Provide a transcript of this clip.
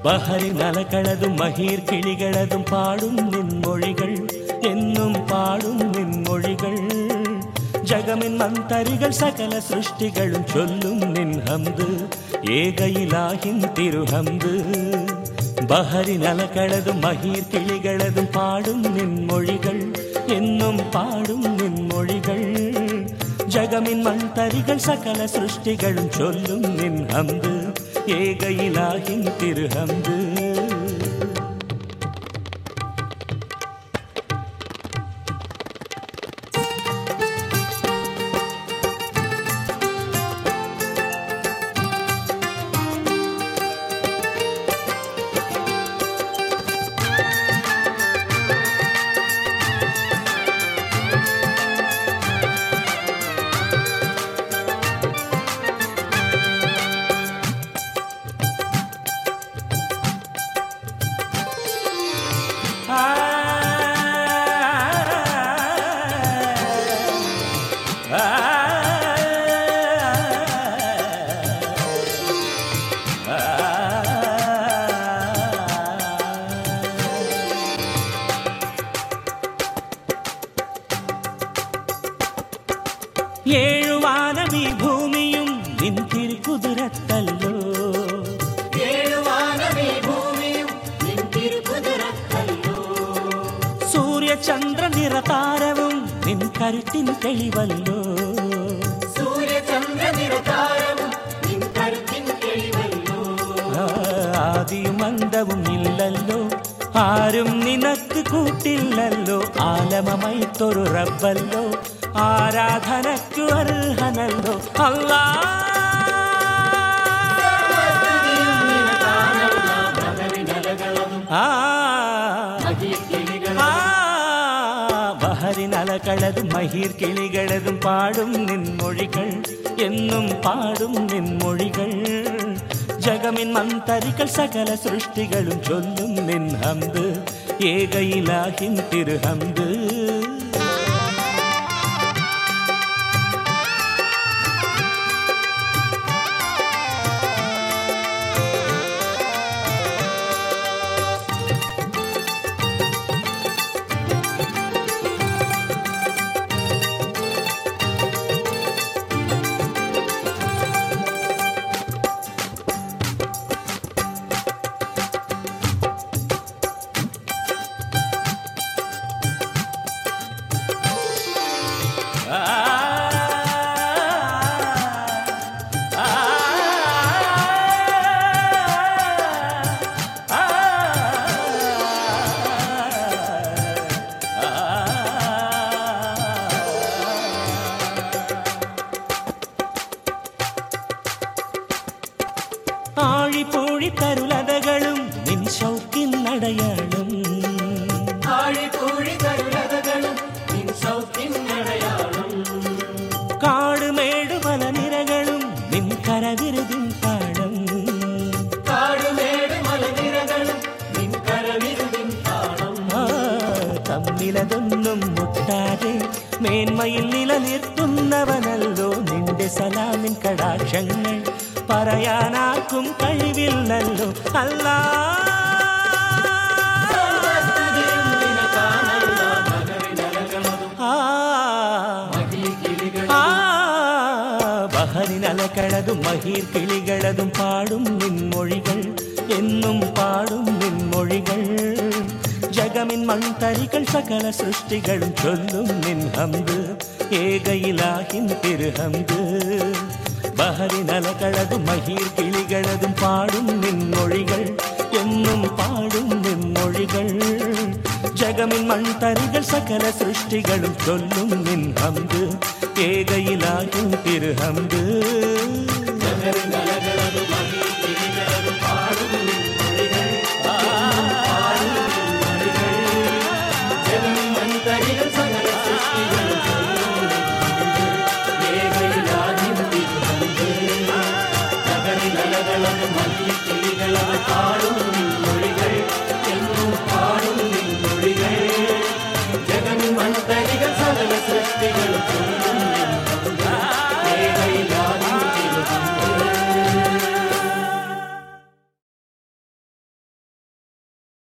பஹரின் அலகளதும் மகீர் கிளிகளதும் பாடும் நின்மொழிகள் என்னும் பாடும் நின்மொழிகள் ஜகமின் மந்தரிகள் சகல சிருஷ்டிகளும் சொல்லும் நின் ஹம்து ஏகையிலாகின் திருஹம்து பஹரின் அலகளதும் மகீர் கிளிகளதும் பாடும் நின்மொழிகள் என்னும் பாடும் நின்மொழிகள் ஜகமின் மண்தரிகள் சகல சிருஷ்டிகளும் சொல்லும் நின் ஹம்து ஏகையிலாகின் திருஹம்து ஏழு வானவி பூமியும் நின் திருக்குதிரத்தல்லோ ஏழுவானமே பூமியும் நின் திருக்குதிரத்தல்லோ. சூரிய சந்திர நிறதாரவும் நின் கருத்தின் தெளிவல்லோ சூரிய சந்திர நிறதாரமும் நின் கருத்தின் தெளிவல்லோ. ആദിയും അന്തവും ഇല്ലല്ലോ ആരും നിനക്ക് കൂട്ടില്ലല്ലോ ആലമമൈത്തൊരു റബ്ബല്ലോ ആരാധനയ്ക്കു അർഹനല്ലോ അല്ലാ സർവ്വസ്തുതിയും നിനക്കാണല്ല മകനിനലകളതും ആ മഹിക്കിളികളും ആ ബഹരിനലകളതും മഹീർ കിളികളതും പാടും നിൻമൊഴികൾ എന്നും പാടും നിൻമൊഴികൾ ജഗമിൻ മന്തരികൾ സകല സൃഷ്ടികളും ചൊല്ലും നിൻ ഹംദ് ഏകയിലാഹിൻ തിരുഹംദ് ആഴിപ്പോഴി തരുലതകളും നിൻ ശൗക്കിൻ അടയാളം ആഴിപ്പൂഴി കരുലതകളും നിൻ സൗത്തിൻ അടയാളം കാടുമേട് പല നിരകളും നിൻ കരവിരുതിൻ താളം കാടുമേട് മലനിരകളും നിൻ കരവിരുതിൻ താളം ആ, തമ്മിലതൊന്നും മുട്ടാതെ മേന്മയിൽ നിലനിർത്തുന്നവനല്ലോ നിന്റെ സലാമിൻ കടാക്ഷങ്ങൾ പറയാനാർക്കും കഴിവില്ലല്ലോ അല്ലാ സർവ്വസ്തുതിയും നിനക്കാണല്ല മകനിനലകളതും ആ മഹിക്കിളികളും ആ ബഹരിനലകളതും മഹീർ കിളികളതും പാടും നിൻമൊഴികൾ എന്നും പാടും നിൻമൊഴികൾ ജഗമിൻ മൺതരികൾ സകല സൃഷ്ടികളും ചൊല്ലും നിൻ ഹംദ് ഏകയിലാഹിൻ തിരുഹംദ് ബഹരിനലകളതും മഹീർ കിളികളതും പാടും നിൻമൊഴികൾ എന്നും പാടും നിൻമൊഴികൾ ജഗമിൻ മൺതരികൾ സകല സൃഷ്ടികളും ചൊല്ലും നിൻ ഹംദ് ഏകയിലാകും തിരുഹംദ്